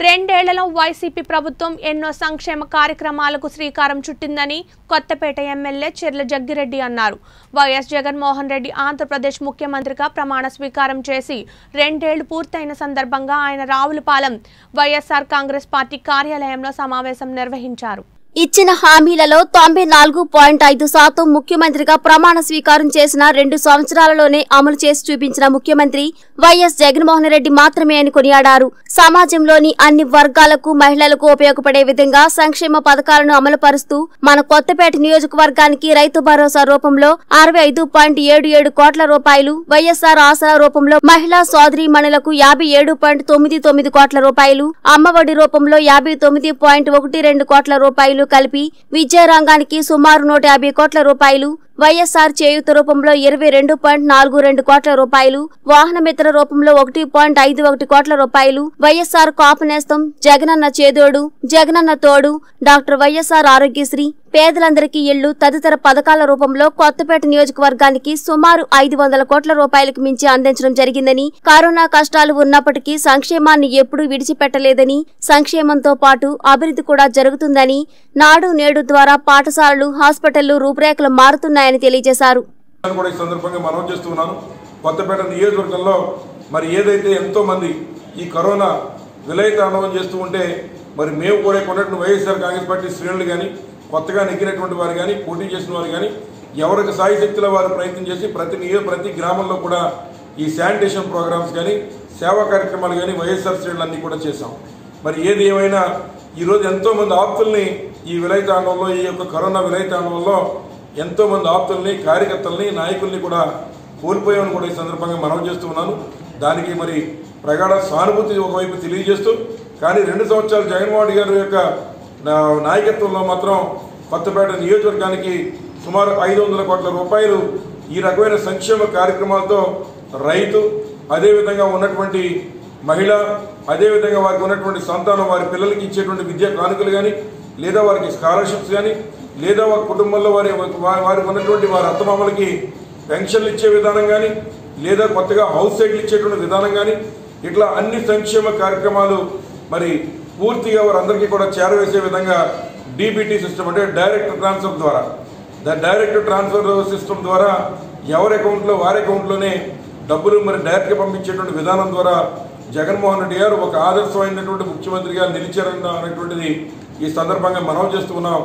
రెండేళ్లలో వైసీపీ ప్రభుత్వం ఎన్నో సంక్షేమ కార్యక్రమాలకు శ్రీకారం చుట్టిందని కొత్తపేట ఎమ్మెల్యే చెర్ల జగ్గిరెడ్డి అన్నారు వైఎస్ జగన్మోహన్ రెడ్డి ఆంధ్రప్రదేశ్ ముఖ్యమంత్రిగా ప్రమాణ స్వీకారం చేసి రెండేళ్లు పూర్తయిన సందర్భంగా ఆయన రావులపాలెం వైఎస్ఆర్ కాంగ్రెస్ పార్టీ కార్యాలయంలో సమావేశం నిర్వహించారు ఇచ్చిన హామీలలో తొంభై నాలుగు పాయింట్ ఐదు శాతం ముఖ్యమంత్రిగా ప్రమాణ స్వీకారం చేసిన రెండు సంవత్సరాలలోనే అమలు చేసి చూపించిన ముఖ్యమంత్రి వైఎస్ జగన్మోహన్ రెడ్డి మాత్రమే అని కొనియాడారు సమాజంలోని అన్ని వర్గాలకు మహిళలకు ఉపయోగపడే విధంగా సంక్షేమ పథకాలను అమలు పరుస్తూ మన కొత్తపేట నియోజకవర్గానికి రైతు భరోసా రూపంలో అరవై ఐదు పాయింట్ ఏడు ఏడు కోట్ల రూపాయలు వైఎస్ఆర్ ఆసరా రూపంలో మహిళా సోదరీమణులకు యాభై ఏడు పాయింట్ తొమ్మిది తొమ్మిది కోట్ల రూపాయలు అమ్మఒడి రూపంలో యాభై తొమ్మిది పాయింట్ ఒకటి రెండు కోట్ల రూపాయలు కలిపి విద్యా రంగానికి సుమారు నూట యాభై కోట్ల రూపాయలు వైఎస్ఆర్ చేయూత రూపంలో ఇరవై రెండు పాయింట్ నాలుగు రెండు కోట్ల రూపాయలు వాహన మిత్ర రూపంలో ఒకటి పాయింట్ ఐదు ఒకటి కోట్ల రూపాయలు వైఎస్ఆర్ కాపు నేస్తం జగనన్న చేదోడు జగనన్న తోడు డాక్టర్ వైఎస్ఆర్ ఆరోగ్యశ్రీ పేదలందరికీ ఇళ్లు తదితర పథకాల రూపంలో కొత్తపేట నియోజకవర్గానికి సుమారు ఐదు వందల కోట్ల రూపాయలకు మించి అందించడం జరిగిందని కరోనా కష్టాలు ఉన్నప్పటికీ సంక్షేమాన్ని ఎప్పుడూ విడిచిపెట్టలేదని సంక్షేమంతో పాటు అభివృద్ధి కూడా జరుగుతుందని నాడు నేడు ద్వారా పాఠశాలలు హాస్పిటళ్లు రూపురేఖలు మారుతున్నాయని తెలియజేశారు అని కూడా ఈ సందర్భంగా మనం చేస్తున్నాను కొత్తపేట నియోజకవర్గంలో మరి ఏదైతే ఎంతో మంది ఈ కరోనా విలయ తాండవం చేస్తూ ఉంటే మరి మేము కూడా కొన్నటువంటి వైఎస్ఆర్ కాంగ్రెస్ పార్టీ శ్రేణులు కానీ కొత్తగా నెగ్గినటువంటి వారు కానీ పోటీ చేసిన వారు కానీ ఎవరికి సాయి శక్తుల వారు ప్రయత్నం చేసి ప్రతి నియో ప్రతి గ్రామంలో కూడా ఈ శానిటేషన్ ప్రోగ్రామ్స్ కానీ సేవా కార్యక్రమాలు కానీ వైఎస్ఆర్ శ్రేణులు అన్నీ కూడా చేశాం మరి ఏది ఏమైనా ఈరోజు ఎంతో మంది ఆప్తుల్ని ఈ విలయ తాండవంలో ఈ యొక్క కరోనా విలయ తాండవంలో ఎంతో మంది ఆప్తుల్ని కార్యకర్తల్ని నాయకుల్ని కూడా కోల్పోయామని కూడా ఈ సందర్భంగా మనవి చేస్తూ ఉన్నాను దానికి మరి ప్రగాఢ సానుభూతి ఒకవైపు తెలియజేస్తూ కానీ రెండు సంవత్సరాలు జగన్మోహన్ రెడ్డి గారి యొక్క నా- నాయకత్వంలో మాత్రం కొత్తపేట నియోజకవర్గానికి సుమారు ఐదు వందల కోట్ల రూపాయలు ఈ రకమైన సంక్షేమ కార్యక్రమాలతో రైతు అదేవిధంగా ఉన్నటువంటి మహిళ అదేవిధంగా వారికి ఉన్నటువంటి సంతానం వారి పిల్లలకి ఇచ్చేటువంటి విద్యా కానుకలు కానీ లేదా వారికి స్కాలర్షిప్స్ కానీ లేదా వారి కుటుంబంలో వారి వారి- వారికి ఉన్నటువంటి వారి అత్తమామలకి పెన్షన్లు ఇచ్చే విధానం కానీ లేదా కొత్తగా హౌస్ సైకిల్ ఇచ్చేటువంటి విధానం కానీ ఇట్లా అన్ని సంక్షేమ కార్యక్రమాలు మరి పూర్తిగా వారందరికీ కూడా చేరవేసే విధంగా డీబీటీ సిస్టమ్ అంటే డైరెక్ట్ ట్రాన్స్ఫర్ ద్వారా ద డైరెక్ట్ ట్రాన్స్ఫర్ సిస్టమ్ ద్వారా ఎవరి అకౌంట్లో వారి అకౌంట్లోనే డబ్బులు మరి డైరెక్ట్గా పంపించేటువంటి విధానం ద్వారా జగన్మోహన్ రెడ్డి గారు ఒక ఆదర్శమైనటువంటి ముఖ్యమంత్రిగా నిలిచారన్న అనేటువంటిది ఈ సందర్భంగా మనవి చేస్తూ ఉన్నాం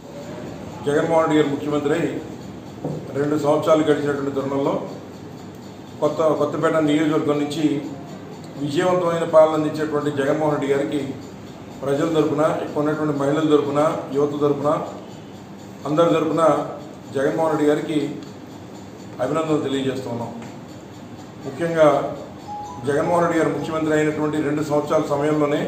జగన్మోహన్ రెడ్డి గారు ముఖ్యమంత్రి అయి రెండు సంవత్సరాలు గడిచినటువంటి తరుణంలో కొత్త కొత్తపేట నియోజకవర్గం నుంచి విజయవంతమైన పాలన అందించేటువంటి జగన్మోహన్ రెడ్డి గారికి ప్రజల తరపున ఇక్కడ ఉన్నటువంటి మహిళల తరపున యువత తరపున అందరి తరపున జగన్మోహన్ రెడ్డి గారికి అభినందనలు తెలియజేస్తున్నాం ముఖ్యంగా జగన్మోహన్ రెడ్డి గారు ముఖ్యమంత్రి అయినటువంటి రెండు సంవత్సరాల సమయంలోనే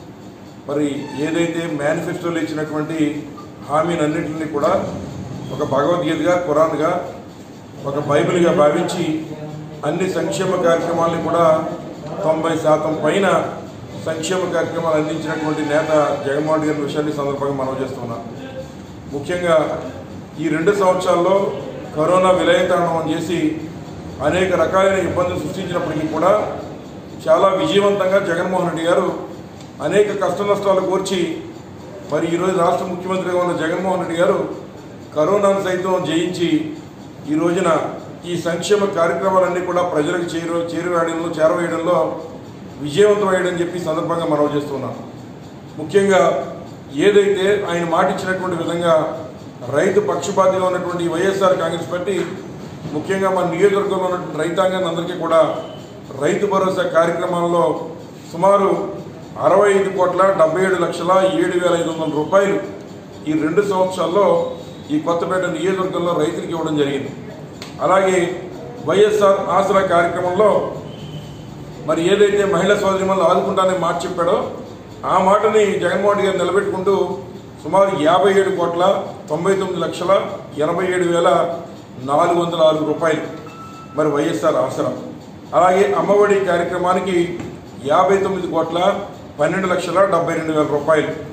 మరి ఏదైతే మేనిఫెస్టోలో ఇచ్చినటువంటి హామీలన్నింటినీ కూడా ఒక భగవద్గీతగా ఖురాన్గా ఒక బైబిల్గా భావించి అన్ని సంక్షేమ కార్యక్రమాలని కూడా తొంభై శాతం పైన సంక్షేమ కార్యక్రమాలు అందించినటువంటి నేత జగన్మోహన్ రెడ్డి గారి విషయాన్ని ఈ సందర్భంగా మనం చేస్తున్నాం ముఖ్యంగా ఈ రెండు సంవత్సరాల్లో కరోనా విలయతాండవం చేసి అనేక రకాలైన ఇబ్బందులు సృష్టించినప్పటికీ కూడా చాలా విజయవంతంగా జగన్మోహన్ రెడ్డి గారు అనేక కష్ట నష్టాలు కోర్చి మరి ఈరోజు రాష్ట్ర ముఖ్యమంత్రిగా ఉన్న జగన్మోహన్ రెడ్డి గారు కరోనాను సైతం జయించి ఈ రోజున ఈ సంక్షేమ కార్యక్రమాలన్నీ కూడా ప్రజలకు చేరు చేరువేయడంలో చేరవేయడంలో విజయవంతమయ్యాడని చెప్పి ఈ సందర్భంగా మనవి చేస్తున్నాం ముఖ్యంగా ఏదైతే ఆయన మాటిచ్చినటువంటి విధంగా రైతు పక్షపాతిగా ఉన్నటువంటి ఈ వైఎస్ఆర్ కాంగ్రెస్ పార్టీ ముఖ్యంగా మన నియోజకవర్గంలో ఉన్నటువంటి రైతాంగాన్ని అందరికీ కూడా రైతు భరోసా కార్యక్రమాల్లో సుమారు అరవై ఐదు కోట్ల డెబ్బై ఏడు లక్షల ఏడు వేల ఐదు వందల రూపాయలు ఈ రెండు సంవత్సరాల్లో ఈ కొత్తపేట నియోజకవర్గంలో రైతులకు ఇవ్వడం జరిగింది అలాగే వైఎస్ఆర్ ఆసరా కార్యక్రమంలో మరి ఏదైతే మహిళా సోదరిమణులు ఆదుకుంటానని మాట చెప్పాడో ఆ మాటని జగన్మోహన్ రెడ్డి గారు నిలబెట్టుకుంటూ సుమారు యాభై ఏడు కోట్ల తొంభై తొమ్మిది లక్షల ఎనభై ఏడు వేల నాలుగు వందల ఆరు రూపాయలు మరి వైఎస్ఆర్ ఆసరా అలాగే అమ్మఒడి కార్యక్రమానికి యాభై తొమ్మిది కోట్ల పన్నెండు లక్షల డెబ్బై రెండు వేల రూపాయలు